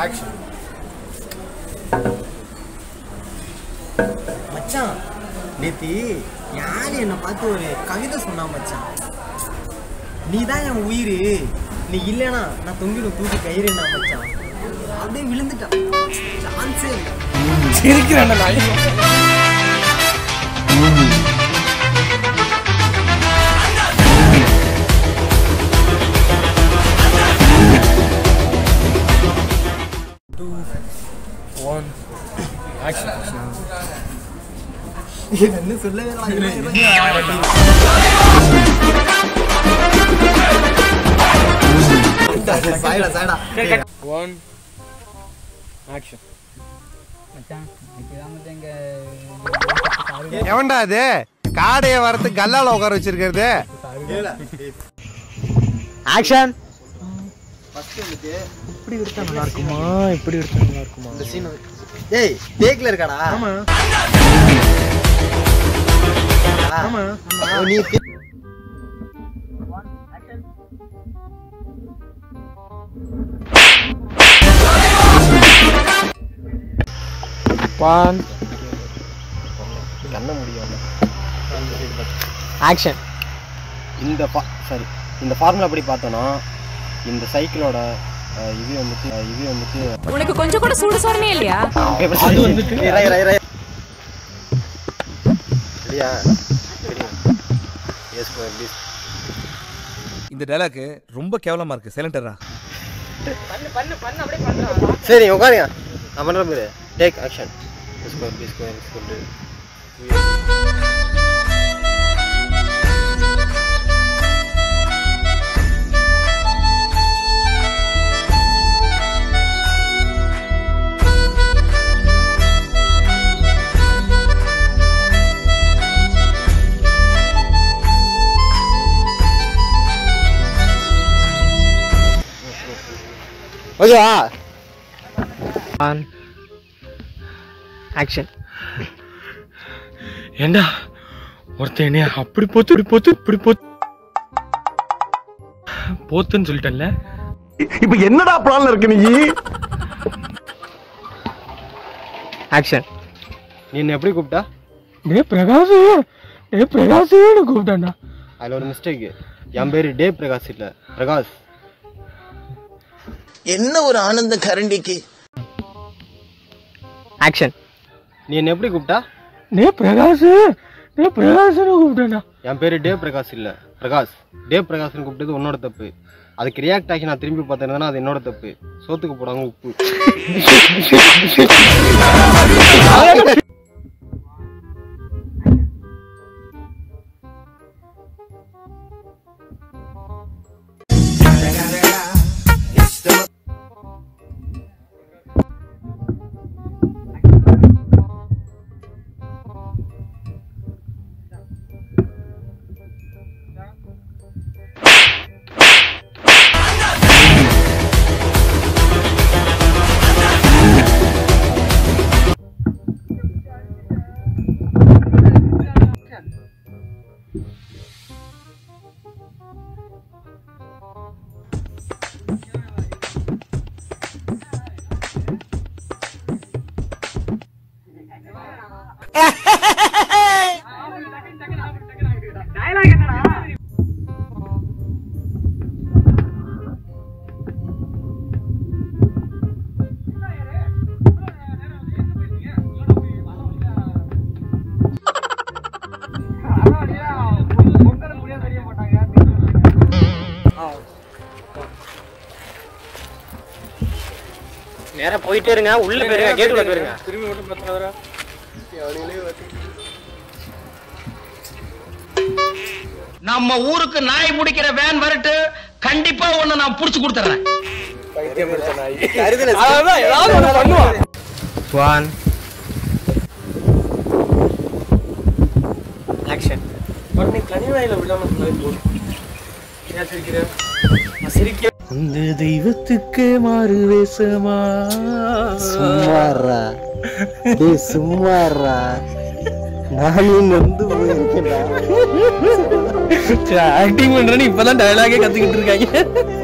Action மச்சான் நேத்தி யாரு என்னை பார்த்து ஒரு கவிதை சொன்னா மச்சான் நீ தான் என் உயிர் நீ இல்லைனா நான் தொங்கிடும் தூக்கி கயிறுனா மச்சான் அப்படியே விழுந்துட்டான் சான்ஸே இல்லை சிரிக்கிறேன் நான் டூ ஒன் ஆக்ஷன் என்ன சொல்லவே இல்லை. சாய்டா சாய்டா ஒன் ஆக்ஷன் மச்சான் இன்னைக்கு தான் மச்சான் இங்க எவன்டா அது காடைய வரத்து கல்லால உட்கார வச்சிருக்கிறது ஆக்ஷன் இப்படி எடுத்தா நல்லா இருக்குமா இப்படி எடுத்தா நல்லா இருக்குமா இந்த சீன் டேய் டேக்ல இருக்காடா ஆமா ஆமா நீ தே- ஒன் கண்ண முடியும் ஆக்ஷன் இந்த ஃபா சாரி இந்த ஃபார்முலா படி பார்த்தோன்னா இந்த சைக்கிளோட அஹ், இது வந்துட்டு அஹ், இது வந்துட்டு உனக்கு கொஞ்சம் கூட சூடு சொரணே இல்லையா அது வந்துட்டு இறை இறை இறை சரியா சரி எஸ் ப்ளீஸ் இந்த டைலாக் ரொம்ப கேவலமா இருக்கு சைலண்டரா சரி உட்காருங்க நான் பண்ணுற மாதிரி take action score B score score ஓகேவா ஒன் ஆக்ஷன் ஏண்டா ஒருத்தன் என்னைய அப்படி போத்து இப்படி போத்து இப்படி போத்து போத்துன்னு சொல்லிட்டேன்ல இப்ப என்னடா பிளான்ல இருக்கு நீ ஆக்ஷன் நீ என்ன எப்படி கூப்பிட்டா டே பிரகாஷ் டே பிரகாஷ்னு கூப்பிட்டான்டா அதில் ஒரு மிஸ்டேக் என் பேர் டே பிரகாஷ் இல்லை பிரகாஷ் என்ன ஒரு ஆனந்த கரண்டிக்கு ஆக்ஷன் நீ என்ன எப்படி கூப்பிட்டா டே பிரகாஷ் டே பிரகாஷ்னு கூப்பிட்டான்டா என் பேர் டே பிரகாஷ் இல்லை பிரகாஷ் டே பிரகாஷ்னு கூப்பிட்டது உன்னோட தப்பு அதுக்கு ரியாக்ட் ஆகி நான் திரும்பி பார்த்தேன்னா அது என்னோட தப்பு சோத்துக்கு போடாங்க உப்பு நேரா போயிட்டே இருங்க உள்ள போயிருங்க கேட்டுக்குள்ள போயிருங்க திரும்பி மட்டும் பத்தாதரா நம்ம ஊருக்கு நாய் பிடிக்கிற வேன் வரட்டு கண்டிப்பா ஒண்ணு நான் புடிச்சு கொடுத்துறேன் அதான் ஏதாவது ஒன்று பண்ணுவான் ஒன் ஆக்ஷன் உடனே கனிவாயில விடாம இருந்தாலே போதும் ஏன் சிரிக்கிற நான் சிரிக்க அந்த தெய்வத்துக்கு மாறு வேஷமா சும்மாறா டேய் சும்மாறா நானும் நொந்து போயிருக்கேன்டா ஆக்டிங் பண்றேன்னு இப்பதான் டயலாகே கத்துக்கிட்டு இருக்காங்க